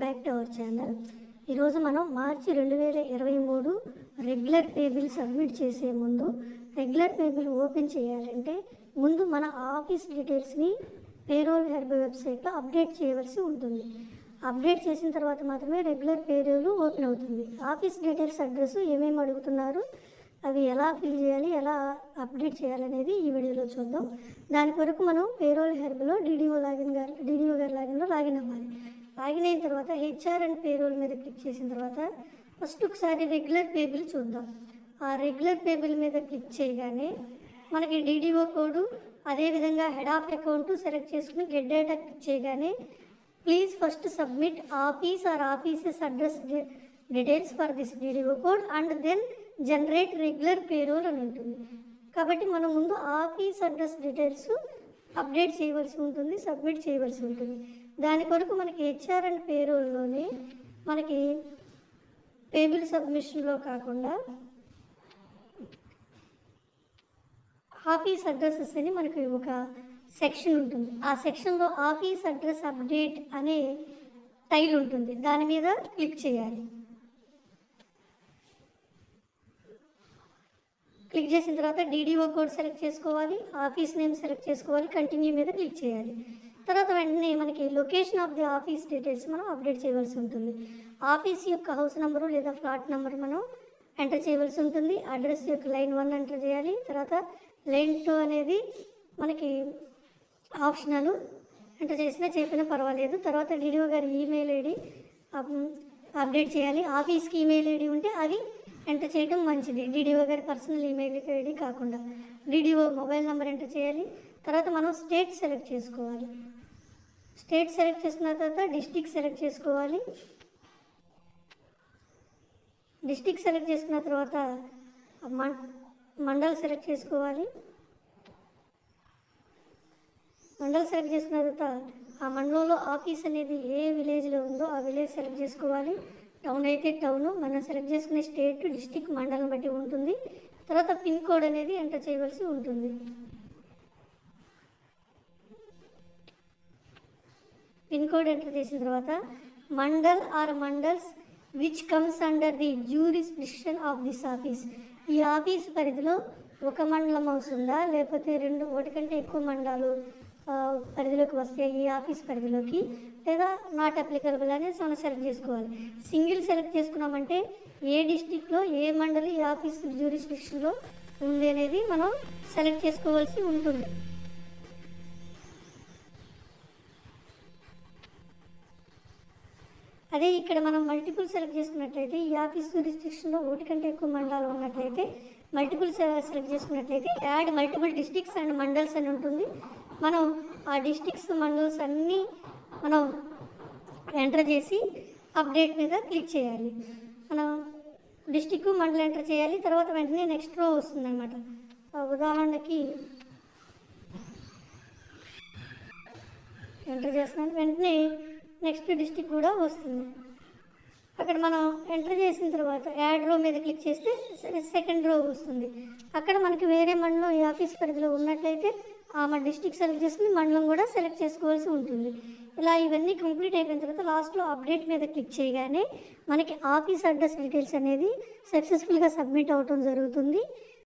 back to our channel ఈరోజు మనం మార్చి రెండు వేల ఇరవై మూడు రెగ్యులర్ పే బిల్ సబ్మిట్ చేసే ముందు రెగ్యులర్ పే బిల్ ఓపెన్ చేయాలంటే ముందు మన ఆఫీస్ డీటెయిల్స్ని పేరోల్ హెర్బ్ వెబ్సైట్లో అప్డేట్ చేయవలసి ఉంటుంది అప్డేట్ చేసిన తర్వాత మాత్రమే రెగ్యులర్ పేరోల్ ఓపెన్ అవుతుంది ఆఫీస్ డీటెయిల్స్ అడ్రస్ ఏమేమి అడుగుతున్నారు అవి ఎలా ఫిల్ చేయాలి ఎలా అప్డేట్ చేయాలనేది ఈ వీడియోలో చూద్దాం దాని కొరకు మనం పేరోల్ హెర్బ్లో డీడీఓ లాగిన్ గారు డీడీఓ గారి లాగిన్లో లాగిన్ అవ్వాలి లాగిన్ అయిన తర్వాత హెచ్ఆర్ అండ్ పేరోల్ మీద క్లిక్ చేసిన తర్వాత ఫస్ట్ ఒకసారి రెగ్యులర్ పేబిల్ చూద్దాం ఆ రెగ్యులర్ పేబిల్ మీద క్లిక్ చేయగానే మనకి డీడీఓ కోడ్ అదేవిధంగా హెడ్ ఆఫ్ అకౌంట్ సెలెక్ట్ చేసుకుని గెట్ డేటా క్లిక్ చేయగానే please first submit office or offices address details for this DDO code and then generate regular payroll అని ఉంటుంది కాబట్టి మనం ముందు ఆఫీస్ అడ్రస్ డీటెయిల్స్ అప్డేట్ చేయవలసి ఉంటుంది సబ్మిట్ చేయవలసి ఉంటుంది దాని కొరకు మనకి హెచ్ఆర్ అండ్ పేరోల్లోనే మనకి పేబిల్ సబ్మిషన్లో కాకుండా ఆఫీస్ అడ్రసెస్ అని మనకి ఒక సెక్షన్ ఉంటుంది ఆ సెక్షన్లో ఆఫీస్ అడ్రస్ అప్డేట్ అనే టైల్ ఉంటుంది దాని మీద క్లిక్ చేయాలి క్లిక్ చేసిన తర్వాత డీడీఓ కోడ్ సెలెక్ట్ చేసుకోవాలి ఆఫీస్ నేమ్ సెలెక్ట్ చేసుకోవాలి కంటిన్యూ మీద క్లిక్ చేయాలి తర్వాత వెంటనే మనకి location of the office details మనం అప్డేట్ చేయవలసి ఉంటుంది ఆఫీస్ యొక్క హౌస్ నెంబరు లేదా ఫ్లాట్ నెంబర్ మనం ఎంటర్ చేయవలసి ఉంటుంది అడ్రస్ యొక్క లైన్ వన్ ఎంటర్ చేయాలి తర్వాత లైన్ టూ అనేది మనకి ఆప్షనల్ ఎంటర్ చేసినా చెప్పినా పర్వాలేదు తర్వాత డీడీఓ గారి ఈమెయిల్ ఐడి అప్డేట్ చేయాలి ఆఫీస్కి ఈమెయిల్ ఐడి ఉంటే అది ఎంటర్ చేయడం మంచిది డీడీఓ గారి పర్సనల్ ఈమెయిల్ ఐడి కాకుండా డీడీఓ మొబైల్ నెంబర్ ఎంటర్ చేయాలి తర్వాత మనం స్టేట్ సెలెక్ట్ చేసుకోవాలి స్టేట్ సెలెక్ట్ చేసుకున్న తర్వాత డిస్టిక్ సెలెక్ట్ చేసుకోవాలి డిస్టిక్ సెలెక్ట్ చేసుకున్న తర్వాత మం- మండల్ సెలెక్ట్ చేసుకోవాలి మండల్ సెలెక్ట్ చేసుకున్న తర్వాత ఆ మండలంలో ఆఫీస్ అనేది ఏ విలేజ్లో ఉందో ఆ విలేజ్ సెలెక్ట్ చేసుకోవాలి టౌన్ అయితే టౌన్ మనం సెలెక్ట్ చేసుకునే స్టేట్ డిస్టిక్ మండలం బట్టి ఉంటుంది తర్వాత పిన్ కోడ్ అనేది ఎంటర్ చేయవలసి ఉంటుంది పిన్ కోడ్ ఎంటర్ చేసిన తర్వాత mandal or mandals which comes under the jurisdiction of this office ఈ ఆఫీస్ పరిధిలో ఒక మండలం వస్తుందా లేకపోతే రెండు ఒకటి కంటే ఎక్కువ మండలాలు ఆ, పరిధిలోకి వస్తే ఈ ఆఫీస్ పరిధిలోకి లేదా నాట్ అప్లికబుల్ అనేది మనం సెలెక్ట్ చేసుకోవాలి సింగిల్ సెలెక్ట్ చేసుకున్నామంటే ఏ డిస్టిక్లో ఏ మండలి ఈ ఆఫీస్ జ్యూరిస్డిక్షన్లో ఉంది అనేది మనం సెలెక్ట్ చేసుకోవాల్సి ఉంటుంది అదే ఇక్కడ మనం మల్టిపుల్ సెలెక్ట్ చేసుకున్నట్లయితే ఈ ఆఫీస్ రిస్ట్రిక్షన్లో ఒకటి కంటే ఎక్కువ మండలాలు ఉన్నట్లయితే మల్టిపుల్ సెలెక్ట్ చేసుకున్నట్లయితే add multiple districts and mandals అని ఉంటుంది మనం ఆ డిస్టిక్స్ మండల్స్ అన్నీ మనం ఎంటర్ చేసి అప్డేట్ మీద క్లిక్ చేయాలి మనం డిస్టిక్ మండలం ఎంటర్ చేయాలి తర్వాత వెంటనే నెక్స్ట్ రో వస్తుంది అనమాట ఉదాహరణకి ఎంటర్ చేస్తున్నాను వెంటనే నెక్స్ట్ డిస్టిక్ కూడా వస్తుంది అక్కడ మనం ఎంటర్ చేసిన తర్వాత యాడ్ రో మీద క్లిక్ చేస్తే సెకండ్ రో వస్తుంది అక్కడ మనకి వేరే మండలం ఈ ఆఫీస్ పరిధిలో ఉన్నట్లయితే ఆ మన డిస్టిక్ సెలెక్ట్ చేసుకుని మండలం కూడా సెలెక్ట్ చేసుకోవాల్సి ఉంటుంది ఇలా ఇవన్నీ కంప్లీట్ అయిపోయిన తర్వాత లాస్ట్లో అప్డేట్ మీద క్లిక్ చేయగానే మనకి ఆఫీస్ అడ్రస్ డీటెయిల్స్ అనేది సక్సెస్ఫుల్గా సబ్మిట్ అవటం జరుగుతుంది